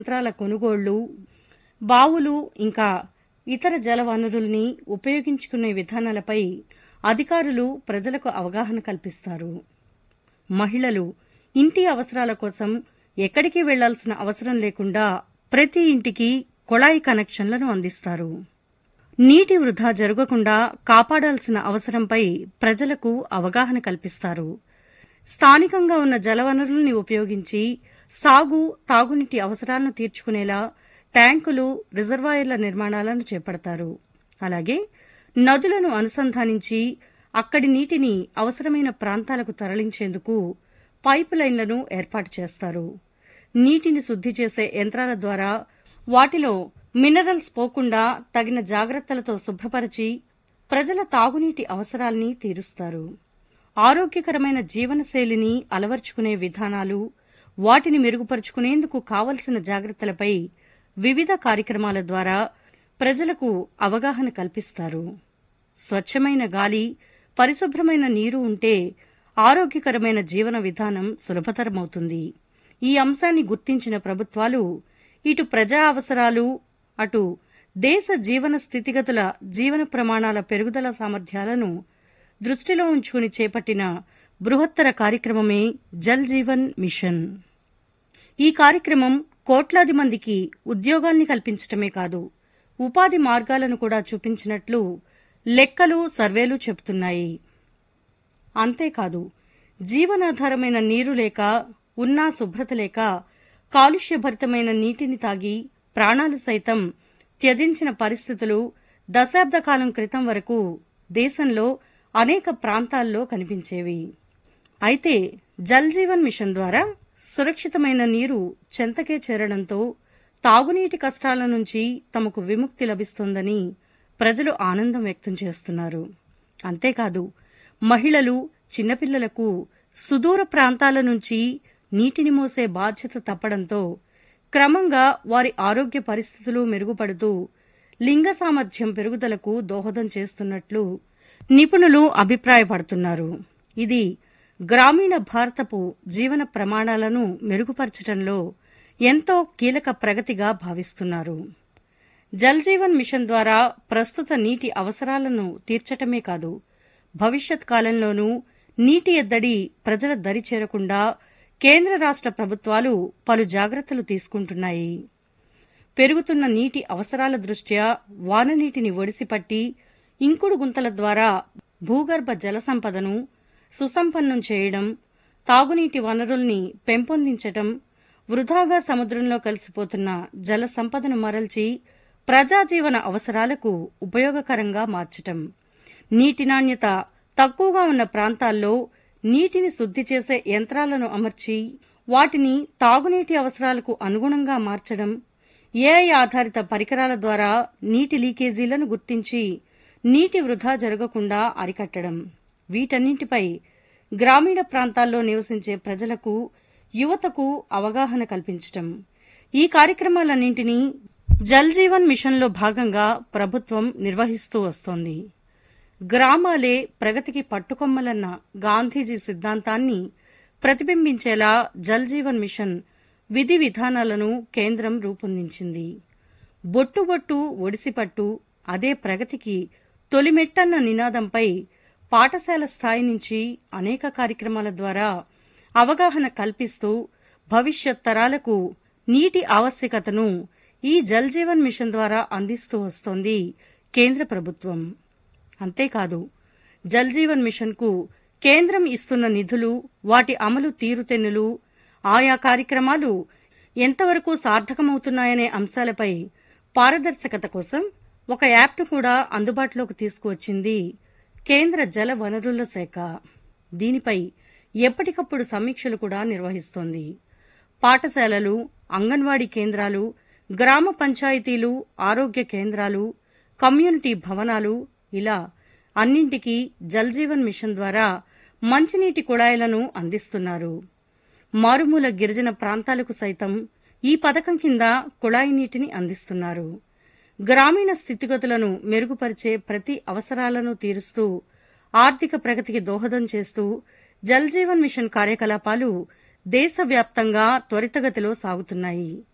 యంత్రాల కొనుగోళ్లు బావులు ఇంకా ఇతర జల వనరుల్ని ఉపయోగించుకునే విధానాలపై అధికారులు ప్రజలకు అవగాహన కల్పిస్తారు మహిళలు ఇంటి అవసరాల కోసం ఎక్కడికి వెళ్లాల్సిన అవసరం లేకుండా ప్రతి ఇంటికి కుళాయి కనెక్షన్లను అందిస్తారు నీటి వృధా జరగకుండా కాపాడాల్సిన అవసరంపై ప్రజలకు అవగాహన కల్పిస్తారు స్థానికంగా ఉన్న జలవనరుల్ని ఉపయోగించి సాగు తాగునీటి అవసరాలను తీర్చుకునేలా ట్యాంకులు రిజర్వాయర్ల నిర్మాణాలను చేపడతారు అలాగే నదులను అనుసంధానించి అక్కడి నీటిని అవసరమైన ప్రాంతాలకు తరలించేందుకు పైపు లైన్లను ఏర్పాటు చేస్తారు నీటిని శుద్ధి చేసే యంత్రాల ద్వారా వాటిలో మినరల్స్ పోకుండా తగిన జాగ్రత్తలతో శుభ్రపరిచి ప్రజల తాగునీటి అవసరాల్ని తీరుస్తారు ఆరోగ్యకరమైన జీవనశైలిని అలవర్చుకునే విధానాలు వాటిని మెరుగుపరుచుకునేందుకు కావలసిన జాగ్రత్తలపై వివిధ కార్యక్రమాల ద్వారా ప్రజలకు అవగాహన కల్పిస్తారు స్వచ్ఛమైన గాలి పరిశుభ్రమైన నీరు ఉంటే ఆరోగ్యకరమైన జీవన విధానం సులభతరమవుతుంది ఈ అంశాన్ని గుర్తించిన ప్రభుత్వాలు ఇటు ప్రజా అవసరాలు అటు దేశ జీవన స్థితిగతుల జీవన ప్రమాణాల పెరుగుదల సామర్థ్యాలను దృష్టిలో ఉంచుకుని చేపట్టిన బృహత్తర కార్యక్రమమే జల్ జీవన్ మిషన్ ఈ కార్యక్రమం కోట్లాది మందికి ఉద్యోగాల్ని కల్పించటమే కాదు ఉపాధి మార్గాలను కూడా చూపించినట్లు లెక్కలు సర్వేలు చెబుతున్నాయి అంతేకాదు జీవనాధారమైన నీరు లేక ఉన్నా శుభ్రత లేక కాలుష్యభరితమైన నీటిని తాగి ప్రాణాలు సైతం త్యజించిన పరిస్థితులు దశాబ్ద కాలం క్రితం వరకు దేశంలో అనేక ప్రాంతాల్లో కనిపించేవి అయితే జల్ జీవన్ మిషన్ ద్వారా సురక్షితమైన నీరు చెంతకే చేరడంతో తాగునీటి కష్టాల నుంచి తమకు విముక్తి లభిస్తోందని ప్రజలు ఆనందం వ్యక్తం చేస్తున్నారు అంతేకాదు మహిళలు చిన్నపిల్లలకు సుదూర ప్రాంతాల నుంచి నీటిని మోసే బాధ్యత తప్పడంతో క్రమంగా వారి ఆరోగ్య పరిస్థితులు మెరుగుపడుతూ లింగ సామర్థ్యం పెరుగుదలకు దోహదం చేస్తున్నట్లు నిపుణులు అభిప్రాయపడుతున్నారు ఇది గ్రామీణ భారతపు జీవన ప్రమాణాలను మెరుగుపరచడంలో ఎంతో కీలక ప్రగతిగా భావిస్తున్నారు జల్ జీవన్ మిషన్ ద్వారా ప్రస్తుత నీటి అవసరాలను తీర్చటమే కాదు భవిష్యత్ కాలంలోనూ నీటి ఎద్దడి ప్రజల దరి చేరకుండా కేంద్ర రాష్ట్ర ప్రభుత్వాలు పలు జాగ్రత్తలు తీసుకుంటున్నాయి పెరుగుతున్న నీటి అవసరాల దృష్ట్యా వాననీటిని ఒడిసిపట్టి ఇంకుడు గుంతల ద్వారా భూగర్భ జల సంపదను సుసంపన్నం చేయడం తాగునీటి వనరుల్ని పెంపొందించటం వృధాగా సముద్రంలో కలిసిపోతున్న జల సంపదను మరల్చి ప్రజాజీవన అవసరాలకు ఉపయోగకరంగా మార్చటం నీటి నాణ్యత తక్కువగా ఉన్న ప్రాంతాల్లో నీటిని శుద్ధి చేసే యంత్రాలను అమర్చి వాటిని తాగునీటి అవసరాలకు అనుగుణంగా మార్చడం ఏఐ ఆధారిత పరికరాల ద్వారా నీటి లీకేజీలను గుర్తించి నీటి వృధా జరగకుండా అరికట్టడం వీటన్నింటిపై గ్రామీణ ప్రాంతాల్లో నివసించే ప్రజలకు యువతకు అవగాహన కల్పించటం ఈ కార్యక్రమాలన్నింటినీ జల్ జీవన్ మిషన్లో భాగంగా ప్రభుత్వం నిర్వహిస్తూ వస్తోంది గ్రామాలే ప్రగతికి పట్టుకొమ్మలన్న గాంధీజీ సిద్ధాంతాన్ని ప్రతిబింబించేలా జల్ జీవన్ మిషన్ విధి విధానాలను కేంద్రం రూపొందించింది బొట్టు బొట్టు ఒడిసిపట్టు అదే ప్రగతికి తొలిమెట్టన్న నినాదంపై పాఠశాల స్థాయి నుంచి అనేక కార్యక్రమాల ద్వారా అవగాహన కల్పిస్తూ భవిష్యత్ తరాలకు నీటి ఆవశ్యకతను ఈ జల్ జీవన్ మిషన్ ద్వారా అందిస్తూ వస్తోంది కేంద్ర ప్రభుత్వం అంతేకాదు జల్ జీవన్ మిషన్కు కేంద్రం ఇస్తున్న నిధులు వాటి అమలు తీరుతెన్నులు ఆయా కార్యక్రమాలు ఎంతవరకు సార్థకమవుతున్నాయనే అంశాలపై పారదర్శకత కోసం ఒక యాప్ను కూడా అందుబాటులోకి తీసుకువచ్చింది కేంద్ర జల వనరుల శాఖ దీనిపై ఎప్పటికప్పుడు సమీక్షలు కూడా నిర్వహిస్తోంది పాఠశాలలు అంగన్వాడీ కేంద్రాలు గ్రామ పంచాయతీలు ఆరోగ్య కేంద్రాలు కమ్యూనిటీ భవనాలు ఇలా అన్నింటికీ జల్ జీవన్ మిషన్ ద్వారా మంచినీటి కుళాయిలను అందిస్తున్నారు మారుమూల గిరిజన ప్రాంతాలకు సైతం ఈ పథకం కింద కుళాయి నీటిని అందిస్తున్నారు గ్రామీణ స్థితిగతులను మెరుగుపరిచే ప్రతి అవసరాలను తీరుస్తూ ఆర్థిక ప్రగతికి దోహదం చేస్తూ జల్ జీవన్ మిషన్ కార్యకలాపాలు దేశవ్యాప్తంగా త్వరితగతిలో సాగుతున్నాయి